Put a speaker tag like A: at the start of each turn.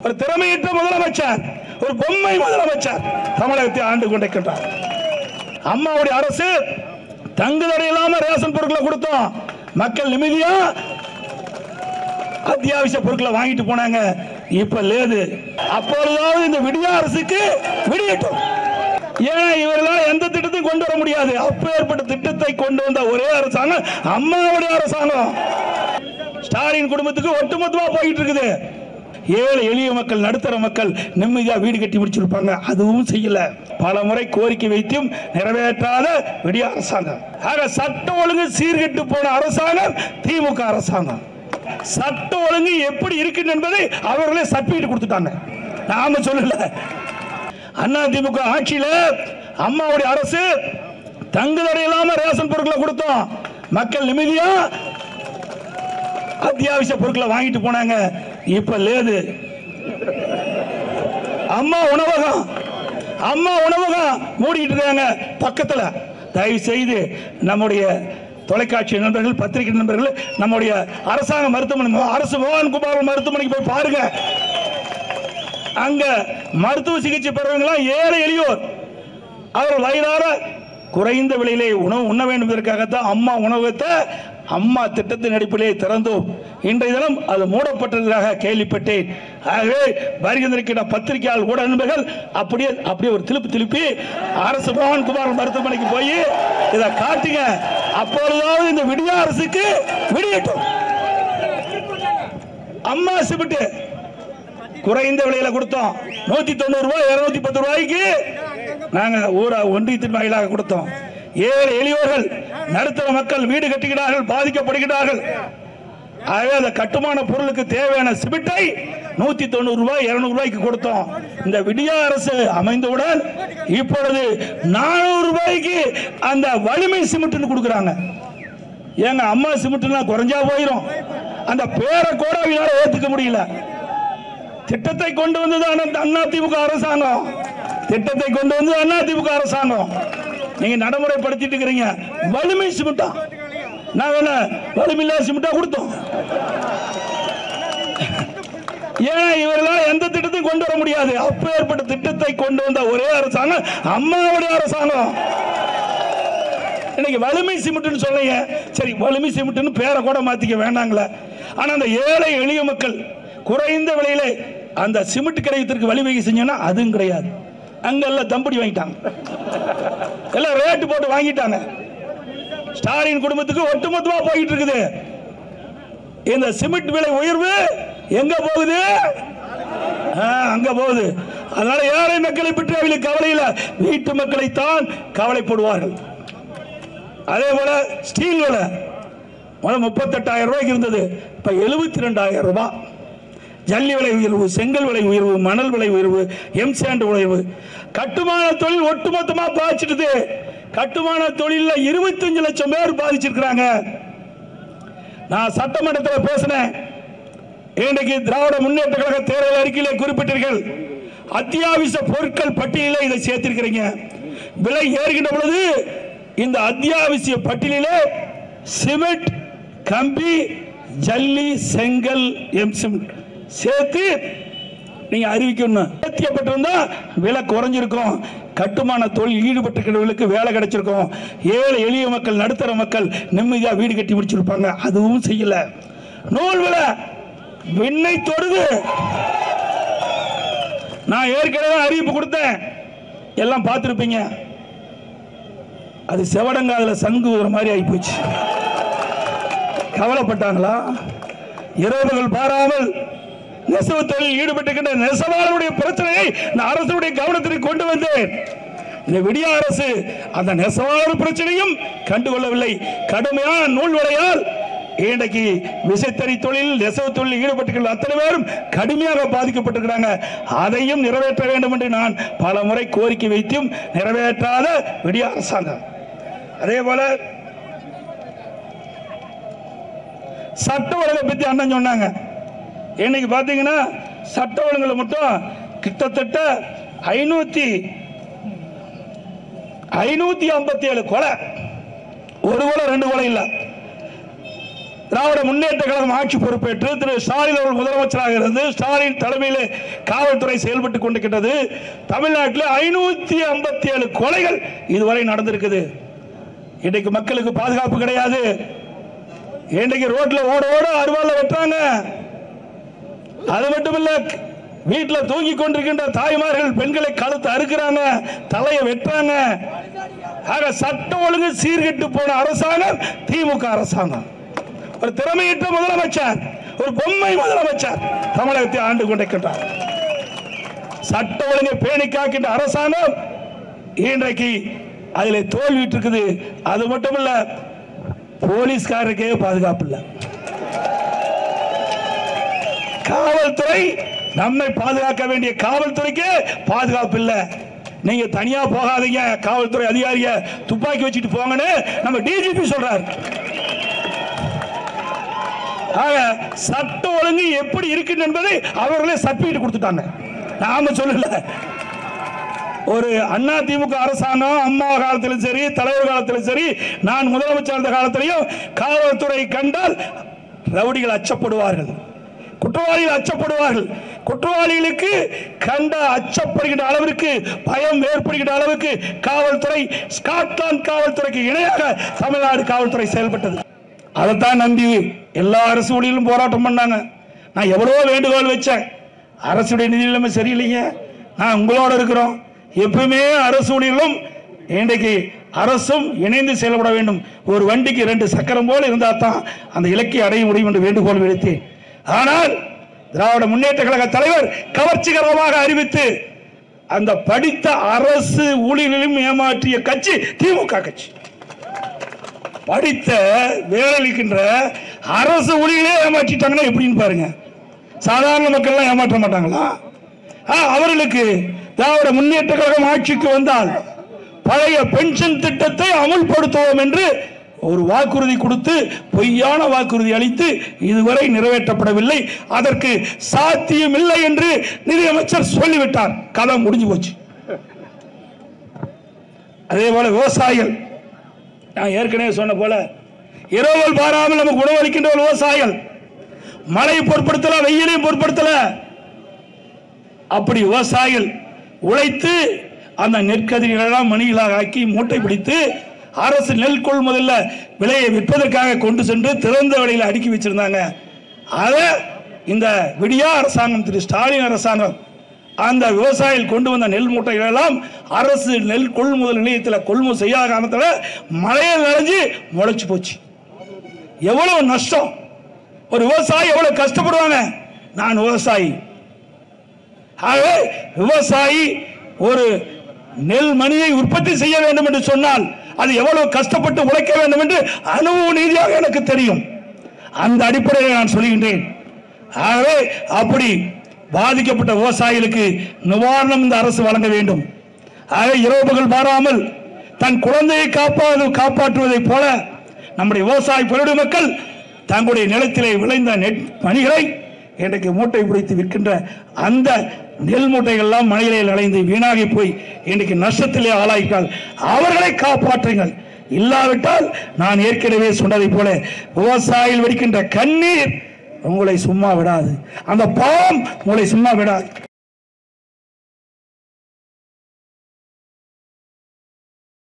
A: ஒரு திறமையற்ற முதலமைச்சர் ஒரு பொம்மை முதலமைச்சர் தமிழகத்தை ஆண்டு கொண்டிருக்கின்றார் அம்மாவுடைய அரசு தங்கு தடை இல்லாம ரேஷன் பொருட்களை கொடுத்தோம் மக்கள் நிம்மதியா அத்தியாவசிய பொருட்களை வாங்கிட்டு போனாங்க இப்ப லேது அப்பொழுதாவது இந்த விடிய அரசுக்கு விடியட்டும் ஏன்னா இவர்களால் எந்த திட்டத்தையும் கொண்டு வர முடியாது அப்பேற்பட்ட திட்டத்தை கொண்டு வந்த ஒரே அரசாங்கம் அம்மாவுடைய அரசாங்கம் ஸ்டாலின் குடும்பத்துக்கு ஒட்டுமொத்தமா போயிட்டு இருக்குது ஏழை எளிய மக்கள் நடுத்தர மக்கள் நிம்மதியா வீடு கட்டி முடிச்சிருப்பாங்க அதுவும் செய்யல பல முறை கோரிக்கை வைத்தும் நிறைவேற்றாத விடிய அரசாங்கம் ஆக சட்ட ஒழுங்கு சீர்கெட்டு போன அரசாங்கம் திமுக அரசாங்கம் சட்ட ஒழுங்கு எப்படி இருக்கு என்பதை அவர்களே சர்டிபிகேட் கொடுத்துட்டாங்க நாம சொல்லல அண்ணா திமுக ஆட்சியில அம்மாவுடைய அரசு தங்கு தடை இல்லாம ரேஷன் பொருட்களை கொடுத்தோம் மக்கள் நிம்மதியா அத்தியாவசிய பொருட்களை வாங்கிட்டு போனாங்க இப்ப லேது அம்மா உணவகம் அம்மா உணவகம் மூடிட்டு இருக்காங்க பக்கத்துல தயவு செய்து நம்முடைய தொலைக்காட்சி நண்பர்கள் பத்திரிகை நண்பர்கள் நம்முடைய அரசாங்க மருத்துவமனை அரசு மோகன் குமார் மருத்துவமனைக்கு போய் பாருங்க அங்க மருத்துவ சிகிச்சை பெறவங்களாம் ஏழை எளியோர் அவர் வயதான குறைந்த விலையிலே உணவு உண்ண வேண்டும் என்பதற்காகத்தான் அம்மா உணவகத்தை அம்மா திட்டத்தின் அடிப்படையில் திறந்தோம் இன்றைய தினம் அது மூடப்பட்டதாக கேள்விப்பட்டேன் ஆகவே வருகின்ற பத்திரிகையாளர் கூட நண்பர்கள் அப்படியே அப்படியே ஒரு திருப்பி திருப்பி அரசு மோகன் குமார் மருத்துவமனைக்கு போய் இதை காட்டுங்க அப்பொழுதாவது இந்த விடிய அரசுக்கு விடியட்டும் அம்மா சிமெண்ட் குறைந்த விலையில கொடுத்தோம் நூத்தி தொண்ணூறு ரூபாய் இருநூத்தி பத்து ரூபாய்க்கு நாங்க ஊரா ஒன்றியத்தின் வாயிலாக கொடுத்தோம் ஏழை எளியோர்கள் நடுத்தர மக்கள் வீடு கட்டுகிறார்கள் பாதிக்கப்படுகிறார்கள் ஆகவே அந்த கட்டுமான பொருளுக்கு தேவையான சிமெண்டை நூத்தி தொண்ணூறு ரூபாய் இருநூறு ரூபாய்க்கு கொடுத்தோம் இந்த விடிய அரசு அமைந்தவுடன் இப்பொழுது நானூறு ரூபாய்க்கு அந்த வலிமை சிமெண்ட் கொடுக்குறாங்க ஏங்க அம்மா சிமெண்ட்லாம் குறைஞ்சா போயிடும் அந்த பேரை கூட அவங்களால ஏத்துக்க முடியல திட்டத்தை கொண்டு வந்தது அண்ணா திமுக அரசாங்கம் திட்டத்தை கொண்டு வந்தது அண்ணா திமுக அரசாங்கம் நீங்க நடைமுறைப்படுத்திட்டு இருக்கிறீங்க வலிமை சிமெண்டா நான் வேணா வலிமையில்லா சிமெண்டா கொடுத்தோம் ஏன்னா இவர்களால் எந்த திட்டத்தையும் கொண்டு வர முடியாது அப்பேற்பட்ட திட்டத்தை கொண்டு வந்த ஒரே அரசாங்கம் அம்மாவுடைய அரசாங்கம் இன்னைக்கு வலிமை சிமெண்ட்னு சொன்னீங்க சரி வலிமை சிமெண்ட்னு பேரை கூட மாத்திக்க வேண்டாங்களே ஆனா அந்த ஏழை எளிய மக்கள் குறைந்த விலையில அந்த சிமெண்ட் கிடைக்கிறதுக்கு வழிவகை செஞ்சோன்னா அதுவும் கிடையாது அங்க எல்லாம் தம்படி வாங்கிட்டாங்க எல்லாம் ரேட்டு போட்டு வாங்கிட்டாங்க ஸ்டாலின் குடும்பத்துக்கு ஒட்டுமொத்தமா போயிட்டு இருக்குது இந்த சிமெண்ட் விலை உயர்வு எங்க போகுது ஆ, அங்க போகுது அதனால ஏழை மக்களை பற்றி அவர்களுக்கு கவலை இல்லை வீட்டு மக்களைத்தான் கவலைப்படுவார்கள் அதே போல ஸ்டீல் விலை முதல்ல முப்பத்தெட்டாயிரம் ரூபாய்க்கு இருந்தது இப்ப எழுபத்தி ரெண்டாயிரம் ரூபாய் ஜல்லி விலை உயர்வு செங்கல் விலை உயர்வு மணல் விலை உயர்வு எம் சாண்ட் உயர்வு கட்டுமான தொழில் ஒட்டுமொத்தமா பாதிச்சிடுது கட்டுமான தொழில இருபத்தஞ்சு லட்சம் பேர் பாதிச்சிருக்கிறாங்க நான் சட்டமன்றத்தில் பேசினேன் இன்றைக்கு திராவிட முன்னேற்ற கழக தேர்தல் அறிக்கையிலே குறிப்பிட்டீர்கள் அத்தியாவசிய பொருட்கள் பட்டியலில் இதை சேர்த்திருக்கிறீங்க விலை ஏறுகின்ற பொழுது இந்த அத்தியாவசிய பட்டியலிலே சிமெண்ட் கம்பி ஜல்லி செங்கல் எம் சிமெண்ட் சேர்த்து நீங்க அறிவிக்கணும் சேர்த்தியப்பட்டிருந்தா விலை குறைஞ்சிருக்கும் கட்டுமான தொழில் ஈடுபட்டிருக்கிறவர்களுக்கு வேலை கிடைச்சிருக்கும் ஏழை எளிய மக்கள் நடுத்தர மக்கள் நிம்மதியா வீடு கட்டி முடிச்சிருப்பாங்க அதுவும் செய்யல நூல் விலை விண்ணை தொடுது நான் ஏற்கனவே அறிவிப்பு கொடுத்தேன் எல்லாம் பார்த்துருப்பீங்க அது செவடங்காதுல சங்கு ஊதுற மாதிரி ஆகி போச்சு கவலைப்பட்டாங்களா இரவுகள் பாராமல் நெசவு தொழில் ஈடுபட்டிருக்கின்ற நெசவாளருடைய பிரச்சனையை நான் அரசுடைய கவனத்திற்கு கொண்டு வந்தேன் இந்த விடிய அரசு அந்த நெசவாளர் பிரச்சனையும் கண்டுகொள்ளவில்லை கடுமையான நூல் விலையால் இன்றைக்கு விசைத்தறி தொழில் நெசவு தொழில் ஈடுபட்டிருக்கிற அத்தனை பேரும் கடுமையாக பாதிக்கப்பட்டிருக்கிறாங்க அதையும் நிறைவேற்ற வேண்டும் என்று நான் பல முறை கோரிக்கை வைத்தும் நிறைவேற்றாத விடிய அரசாங்கம் அதே போல சட்ட ஒழுங்கை பத்தி அண்ணன் சொன்னாங்க இன்னைக்கு பாத்தீங்கன்னா சட்ட ஒழுங்குல மட்டும் கிட்டத்தட்ட ஐநூத்தி ஐநூத்தி ஐம்பத்தி ஏழு கொலை ஒரு கொலை ரெண்டு கொலை இல்ல திராவிட முன்னேற்ற கழகம் ஆட்சி பொறுப்பேற்று திரு ஸ்டாலின் அவர்கள் முதலமைச்சராக இருந்து ஸ்டாலின் தலைமையில் காவல்துறை செயல்பட்டுக் கொண்டிருக்கின்றது தமிழ்நாட்டில் ஐநூத்தி ஐம்பத்தி ஏழு கொலைகள் இதுவரை நடந்திருக்குது இன்னைக்கு மக்களுக்கு பாதுகாப்பு கிடையாது இன்னைக்கு ரோட்ல ஓட ஓட அருவால வெட்டுறாங்க அது மட்டும் இல்ல வீட்டுல தூங்கி கொண்டிருக்கின்ற தாய்மார்கள் பெண்களை கழுத்து அறுக்கிறாங்க தலையை வெட்டுறாங்க ஆக சட்ட ஒழுங்கு சீர்கெட்டு போன அரசாங்கம் திமுக அரசாங்கம் ஒரு திறமையற்ற முதலமைச்சர் ஒரு பொம்மை முதலமைச்சர் தமிழகத்தை ஆண்டு கொண்டிருக்கின்றார் சட்ட ஒழுங்கை பேணி காக்கின்ற அரசாங்கம் இன்றைக்கு அதில் தோல்விட்டு இருக்குது அது மட்டும் இல்ல போலீஸ்காரருக்கே பாதுகாப்பு இல்லை காவல்துறை நம்மை பாதுகாக்க வேண்டிய காவல்துறைக்கு பாதுகாப்பு இல்லை நீங்க தனியா போகாதீங்க காவல்துறை அதிகாரிய துப்பாக்கி வச்சுட்டு போங்கன்னு நம்ம டிஜிபி சொல்றாரு ஆக சட்ட ஒழுங்கு எப்படி இருக்கு என்பதை அவர்களே சர்டிபிகேட் கொடுத்துட்டாங்க நாம சொல்லல ஒரு அண்ணா திமுக அரசாங்கம் அம்மா காலத்திலும் சரி தலைவர் காலத்திலும் சரி நான் முதலமைச்சர் இருந்த காலத்திலையும் காவல்துறை கண்டால் ரவுடிகள் அச்சப்படுவார்கள் குற்றவாளிகள் அச்சப்படுவார்கள் குற்றவாளிகளுக்கு கண்ட அச்சப்படுகின்ற அளவிற்கு பயம் ஏற்படுகின்ற அளவுக்கு காவல்துறை ஸ்காட்லாந்து காவல்துறைக்கு இணையாக தமிழ்நாடு காவல்துறை செயல்பட்டது அதைத்தான் நம்பி எல்லா அரசு ஊழியர்களும் போராட்டம் பண்ணாங்க நான் எவ்வளவோ வேண்டுகோள் வச்சேன் அரசுடைய நிதி நிலைமை சரியில்லைங்க நான் உங்களோட இருக்கிறோம் எப்பவுமே அரசு ஊழியர்களும் இன்றைக்கு அரசும் இணைந்து செயல்பட வேண்டும் ஒரு வண்டிக்கு ரெண்டு சக்கரம் போல இருந்தால் தான் அந்த இலக்கை அடைய முடியும் என்று வேண்டுகோள் விடுத்தேன் ஆனால் திராவிட முன்னேற்ற கழக தலைவர் கவர்ச்சிகரமாக அறிவித்து அந்த படித்த அரசு ஊழியர்களையும் ஏமாற்றிய கட்சி திமுக கட்சி படித்த வேலைக்கின்ற அரசு ஊழியர்களே ஏமாற்றிட்டாங்கன்னா எப்படின்னு பாருங்க சாதாரண மக்கள்லாம் ஏமாற்ற மாட்டாங்களா ஆ, அவர்களுக்கு திராவிட முன்னேற்ற கழகம் ஆட்சிக்கு வந்தால் பழைய பென்ஷன் திட்டத்தை அமுல்படுத்துவோம் என்று ஒரு வாக்குறுதி கொடுத்து பொய்யான வாக்குறுதி அளித்து இதுவரை நிறைவேற்றப்படவில்லை அதற்கு சாத்தியம் இல்லை என்று நிதியமைச்சர் சொல்லிவிட்டார் கதை முடிஞ்சு போச்சு அதே போல விவசாயிகள் நான் ஏற்கனவே சொன்ன போல இரவல் பாராமல் நமக்கு உணவளிக்கின்ற ஒரு விவசாயிகள் மழையை பொருட்படுத்தல வெயிலையும் பொருட்படுத்தல அப்படி விவசாயிகள் உழைத்து அந்த நெற்கதிர்களெல்லாம் மணிகளாக ஆக்கி மூட்டை பிடித்து அரசு நெல் கொள்முதல்ல விலையை விற்பதற்காக கொண்டு சென்று திறந்த விலையில் அடுக்கி வச்சிருந்தாங்க அதை இந்த விடியா அரசாங்கம் திரு ஸ்டாலின் அரசாங்கம் அந்த விவசாயிகள் கொண்டு வந்த நெல் மூட்டைகள் எல்லாம் அரசு நெல் கொள்முதல் நிலையத்தில் கொள்முதல் செய்யாத காரணத்தில் மழையில் நனைஞ்சு முளைச்சு போச்சு எவ்வளவு நஷ்டம் ஒரு விவசாயி எவ்வளவு கஷ்டப்படுவாங்க நான் விவசாயி ஆகவே விவசாயி ஒரு நெல் மணியை உற்பத்தி செய்ய வேண்டும் என்று சொன்னால் அது எவ்வளவு கஷ்டப்பட்டு உழைக்க வேண்டும் என்று அனுபவ நீதியாக எனக்கு தெரியும் அந்த அடிப்படையில் நான் சொல்கின்றேன் ஆகவே அப்படி பாதிக்கப்பட்ட விவசாயிகளுக்கு நிவாரணம் இந்த அரசு வழங்க வேண்டும் ஆகவே இரவு பகல் மாறாமல் தன் குழந்தையை காப்பாது காப்பாற்றுவதைப் போல நம்முடைய விவசாய பெருடு மக்கள் தங்களுடைய நிலத்திலே விளைந்த நெட் மணிகளை இன்றைக்கு மூட்டை பிடித்து விற்கின்ற அந்த நெல் மூட்டைகள் எல்லாம் மழையிலே நனைந்து வீணாகி போய் இன்றைக்கு நஷ்டத்திலே ஆளாயிட்டால் அவர்களை காப்பாற்றுங்கள் இல்லாவிட்டால் நான் ஏற்கனவே சொன்னதைப் போல விவசாயிகள் வெடிக்கின்ற கண்ணீர் உங்களை சும்மா விடாது அந்த பாவம் உங்களை சும்மா விடாது